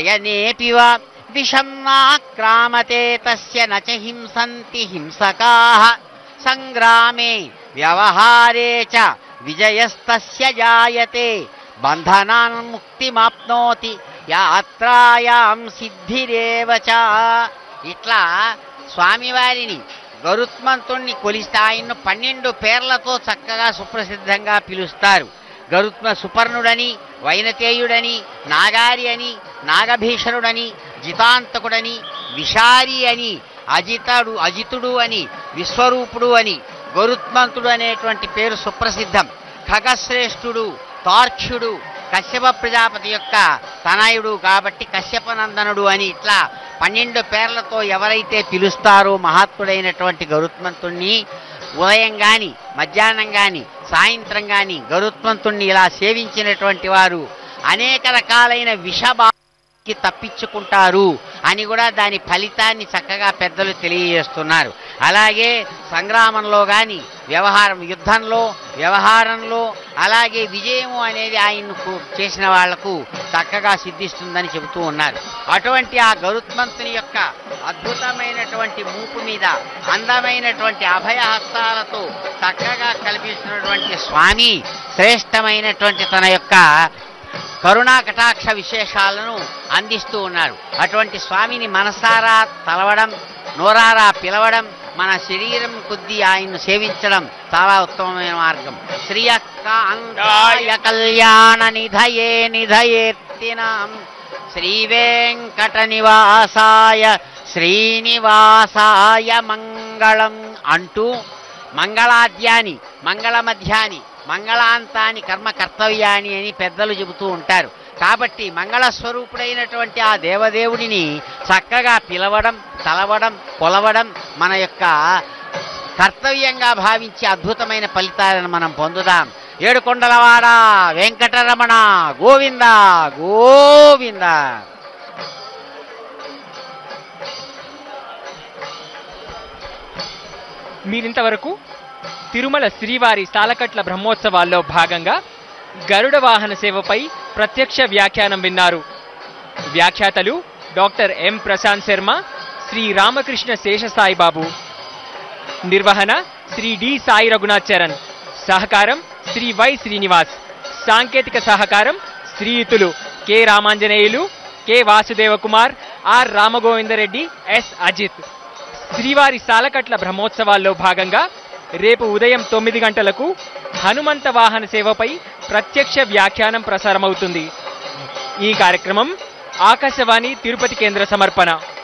శయనేపి వా విషం నాక్రామతే తస్య నచ హింసంతి హింసకాః సంగ్రామే వ్యవహారే చ విజయస్తస్య జాయతే బంధనాన్ ముక్తిమాప్నోతి యాత్రాయాం సిద్ధిరేవ చ ఇట్లా స్వామివారిని గరుత్మంతుణ్ణి కొలిస్తే ఆయన్ను పన్నెండు పేర్లతో చక్కగా సుప్రసిద్ధంగా పిలుస్తారు గరుత్మ సుపర్ణుడని వైనతేయుడని నాగారి అని నాగభీషణుడని జితాంతకుడని విషారి అని అజితడు అజితుడు అని విశ్వరూపుడు అని గరుత్మంతుడు అనేటువంటి పేరు సుప్రసిద్ధం ఖగశ్రేష్ఠుడు తార్క్ష్యుడు కశ్యప ప్రజాపతి యొక్క తనయుడు కాబట్టి కశ్యపనందనుడు అని ఇట్లా పన్నెండు పేర్లతో ఎవరైతే పిలుస్తారో మహాత్ముడైనటువంటి గరుత్మంతుణ్ణి ఉదయం గాని మధ్యాహ్నం గాని సాయంత్రం గాని గరుత్మంతుణ్ణి ఇలా సేవించినటువంటి వారు అనేక రకాలైన విషబా కి తప్పించుకుంటారు అని కూడా దాని ఫలితాన్ని చక్కగా పెద్దలు తెలియజేస్తున్నారు అలాగే సంగ్రామంలో కానీ వ్యవహారం యుద్ధంలో వ్యవహారంలో అలాగే విజయము అనేది ఆయన్ను చేసిన వాళ్లకు చక్కగా సిద్ధిస్తుందని చెబుతూ ఉన్నారు అటువంటి ఆ గరుత్మంతుని యొక్క అద్భుతమైనటువంటి మూపు మీద అందమైనటువంటి అభయహస్తాలతో చక్కగా కల్పిస్తున్నటువంటి స్వామి శ్రేష్టమైనటువంటి తన యొక్క కరుణా కటాక్ష విశేషాలను అందిస్తూ ఉన్నారు అటువంటి స్వామిని మనసారా తలవడం నోరారా పిలవడం మన శరీరం కొద్దీ ఆయన్ను సేవించడం చాలా ఉత్తమమైన మార్గం శ్రీయకాంతాయ కళ్యాణ నిధయే నిధయేత్తినాం శ్రీ వెంకట నివాసాయ శ్రీనివాసాయ మంగళం అంటూ మంగళాద్యాని మంగళమధ్యాని మంగళాంతాని కర్మ కర్తవ్యాని అని పెద్దలు చెబుతూ ఉంటారు కాబట్టి మంగళస్వరూపుడైనటువంటి ఆ దేవదేవుడిని చక్కగా పిలవడం తలవడం కొలవడం మన యొక్క కర్తవ్యంగా భావించి అద్భుతమైన ఫలితాలను మనం పొందుదాం ఏడుకొండలవాడ వెంకటరమణ గోవింద గోవింద మీరింతవరకు తిరుమల శ్రీవారి సాలకట్ల బ్రహ్మోత్సవాల్లో భాగంగా గరుడ వాహన సేవపై ప్రత్యక్ష వ్యాఖ్యానం విన్నారు వ్యాఖ్యాతలు డాక్టర్ ఎం ప్రశాంత్ శర్మ శ్రీ రామకృష్ణ శేషసాయిబాబు నిర్వహణ శ్రీ డి సాయి రఘునాథ్ చరణ్ సహకారం శ్రీ వై శ్రీనివాస్ సాంకేతిక సహకారం శ్రీయుతులు K Ramanjaneyulu K Vasudeva Kumar R Ramagovindareddy S Ajith Srivari Salakatla బ్రహ్మోత్సవాల్లో భాగంగా రేపు ఉదయం తొమ్మిది గంటలకు హనుమంత వాహన సేవపై ప్రత్యక్ష వ్యాఖ్యానం ప్రసారమవుతుంది ఈ కార్యక్రమం ఆకాశవాణి తిరుపతి కేంద్ర సమర్పణ